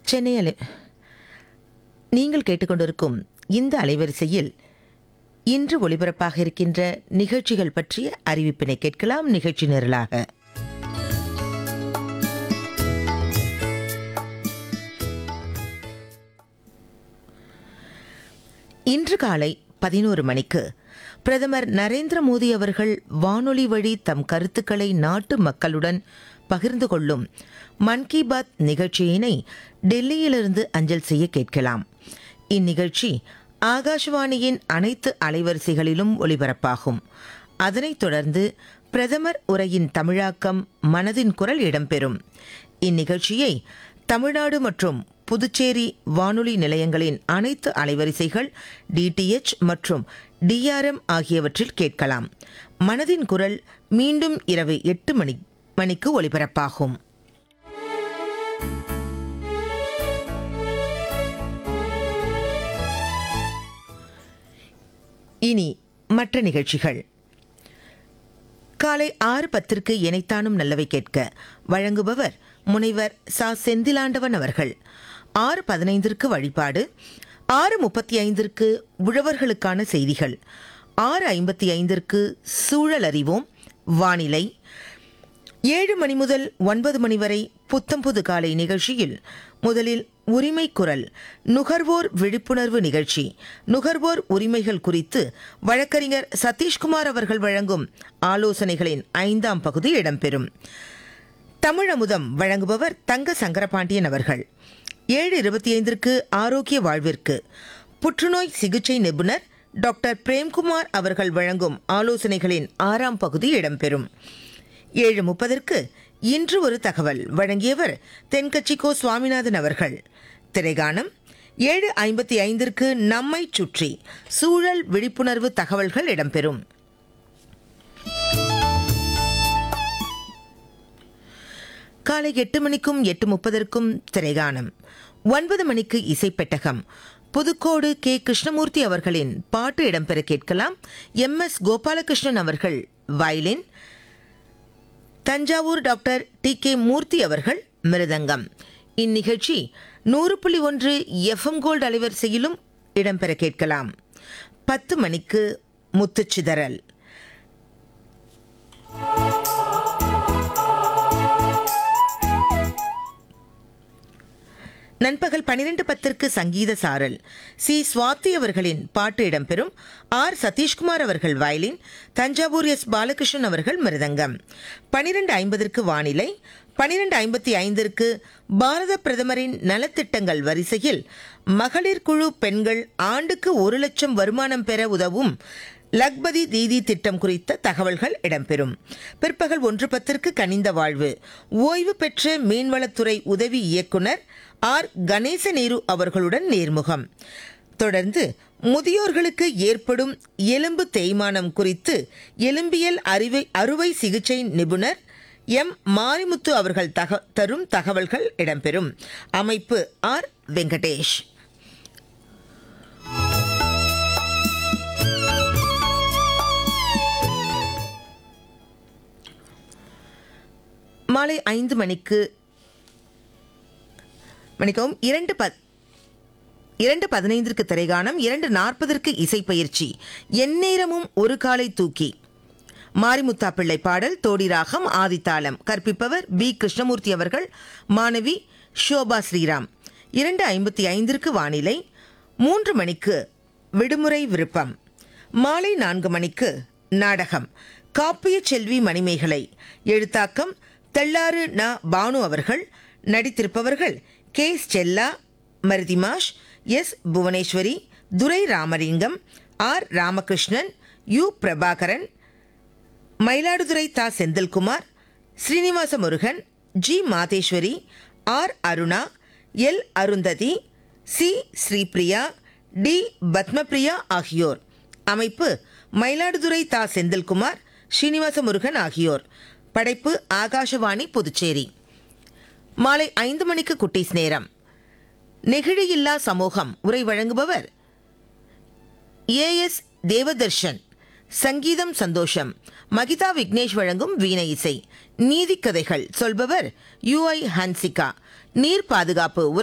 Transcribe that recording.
சென்னை அலை நீங்கள் கேட்டுக்கொண்டிருக்கும் இந்த அலைவரிசையில் இன்று ஒளிபரப்பாக இருக்கின்ற நிகழ்ச்சிகள் பற்றிய அறிவிப்பினை கேட்கலாம் நிகழ்ச்சி நிரலாக இன்று காலை பதினோரு மணிக்கு பிரதமர் நரேந்திர மோடி அவர்கள் வானொலி வழி தம் கருத்துக்களை நாட்டு மக்களுடன் பகிர்ந்து கொள்ளும் மன் கி பாத் நிகழ்ச்சியினை டெல்லியிலிருந்து அஞ்சல் செய்ய கேட்கலாம் இந்நிகழ்ச்சி ஆகாஷவாணியின் அனைத்து அலைவரிசைகளிலும் ஒலிபரப்பாகும் அதனைத் தொடர்ந்து பிரதமர் உரையின் தமிழாக்கம் மனதின் குரல் இடம்பெறும் இந்நிகழ்ச்சியை தமிழ்நாடு மற்றும் புதுச்சேரி வானொலி நிலையங்களின் அனைத்து அலைவரிசைகள் டிடிஎச் மற்றும் டிஆர்எம் ஆகியவற்றில் கேட்கலாம் மனதின் குரல் மீண்டும் இரவு எட்டு மணி மணிக்கு ஒலிபரப்பாகும் இனி மற்ற நிகழ்ச்சிகள் காலை ஆறு பத்திற்கு இணைத்தானும் நல்லவை கேட்க வழங்குபவர் முனைவர் சா செந்திலாண்டவன் அவர்கள் ஆறு பதினைந்திற்கு வழிபாடு ஆறு முப்பத்தி ஐந்திற்கு உழவர்களுக்கான செய்திகள் ஆறு ஐம்பத்தி ஐந்திற்கு சூழல் அறிவோம் வானிலை ஏழு மணி முதல் ஒன்பது மணி வரை புத்தம்புது காலை நிகழ்ச்சியில் முதலில் உரிமை குரல் நுகர்வோர் விழிப்புணர்வு நிகழ்ச்சி நுகர்வோர் உரிமைகள் குறித்து வழக்கறிஞர் சதீஷ்குமார் அவர்கள் வழங்கும் ஆலோசனைகளின் ஐந்தாம் பகுதி இடம்பெறும் தமிழமுதம் வழங்குபவர் தங்க சங்கரபாண்டியன் அவர்கள் ஏழு இருபத்தி ஐந்திற்கு ஆரோக்கிய வாழ்விற்கு புற்றுநோய் சிகிச்சை நிபுணர் டாக்டர் பிரேம்குமார் அவர்கள் வழங்கும் ஆலோசனைகளின் ஆறாம் பகுதி இடம்பெறும் ஏழு முப்பதற்கு இன்று ஒரு தகவல் வழங்கியவர் தென்கட்சி கோ சுவாமிநாதன் அவர்கள் திரைகானம் ஏழு ஐம்பத்தி ஐந்திற்கு நம்மை சுற்றி சூழல் விழிப்புணர்வு தகவல்கள் இடம்பெறும் காலை எட்டு மணிக்கும் எட்டு முப்பதற்கும் திரைகானம் ஒன்பது மணிக்கு இசைப்பெட்டகம் புதுக்கோடு கே கிருஷ்ணமூர்த்தி அவர்களின் பாட்டு இடம்பெற கேட்கலாம் எம் எஸ் கோபாலகிருஷ்ணன் அவர்கள் violin Thanjavur doctor T K Murthy அவர்கள் மிருதங்கம் இந்நிகழ்ச்சி நூறு புள்ளி ஒன்று எஃப்எம் கோல்டு அலைவரிசையிலும் இடம்பெற கேட்கலாம் பத்து மணிக்கு முத்துச்சிதறல் நண்பகல் பனிரெண்டு பத்திற்கு சங்கீத சாரல் சி சுவாதி அவர்களின் பாட்டு இடம்பெறும் ஆர் சதீஷ்குமார் அவர்கள் வயலின் தஞ்சாவூர் எஸ் பாலகிருஷ்ணன் அவர்கள் மிருதங்கம் பனிரெண்டு ஐம்பதற்கு வானிலை பனிரெண்டு ஐம்பத்தி ஐந்திற்கு பாரத பிரதமரின் நலத்திட்டங்கள் வரிசையில் மகளிர் குழு பெண்கள் ஆண்டுக்கு ஒரு லட்சம் வருமானம் பெற உதவும் லக்பதி தீதி திட்டம் குறித்த தகவல்கள் இடம்பெறும் பிற்பகல் ஒன்று பத்திற்கு கனிந்த வாழ்வு ஓய்வு பெற்ற மீன்வளத்துறை உதவி இயக்குனர் ஆர் கணேசநேரு அவர்களுடன் நேர்முகம் தொடர்ந்து முதியோர்களுக்கு ஏற்படும் எலும்பு தேய்மானம் குறித்து எலும்பியல் அறிவை அறுவை சிகிச்சை நிபுணர் எம் மாரிமுத்து அவர்கள் தக தரும் தகவல்கள் இடம்பெறும் அமைப்பு ஆர் வெங்கடேஷ் மாலை ஐந்து மணிக்கு மணிக்கவும் இரண்டு பத் இரண்டு பதினைந்திற்கு திரைகானம் இரண்டு நாற்பதற்கு இசைப்பயிற்சி எந்நேரமும் ஒரு காலை தூக்கி மாரிமுத்தா பிள்ளை பாடல் தோடி ராகம் ஆதித்தாளம் கற்பிப்பவர் பி கிருஷ்ணமூர்த்தி அவர்கள் மாணவி ஷோபா ஸ்ரீராம் இரண்டு ஐம்பத்தி ஐந்திற்கு வானிலை மூன்று மணிக்கு விடுமுறை விருப்பம் மாலை நான்கு மணிக்கு நாடகம் காப்பிய செல்வி மணிமேகலை எழுத்தாக்கம் தெள்ளாறு ந பானு அவர்கள் நடித்திருப்பவர்கள் கே ஸ்டெல்லா மருதிமாஷ் S Bhuvaneswari Durai Ramalingam R Ramakrishnan U Prabhakaran Mayiladuthurai தா Senthilkumar Srinivasa Murugan G Madheswari R Aruna L Arundhathi C Sripriya T Padmapriya ஆகியோர் அமைப்பு மயிலாடுதுறை தா செந்தில்குமார் ஸ்ரீனிவாச முருகன் ஆகியோர் படைப்பு ஆகாஷவாணி புதுச்சேரி மாலை ஐந்து மணிக்கு குட்டீஸ் நேரம் நெகிழியில்லா சமூகம் உரை வழங்குபவர் ஏஎஸ் தேவதர்ஷன் சங்கீதம் சந்தோஷம் மகிதா விக்னேஷ் வழங்கும் வீணை இசை நீதிக்கதைகள் சொல்பவர் யுஐ ஹன்சிகா நீர் பாதுகாப்பு உரை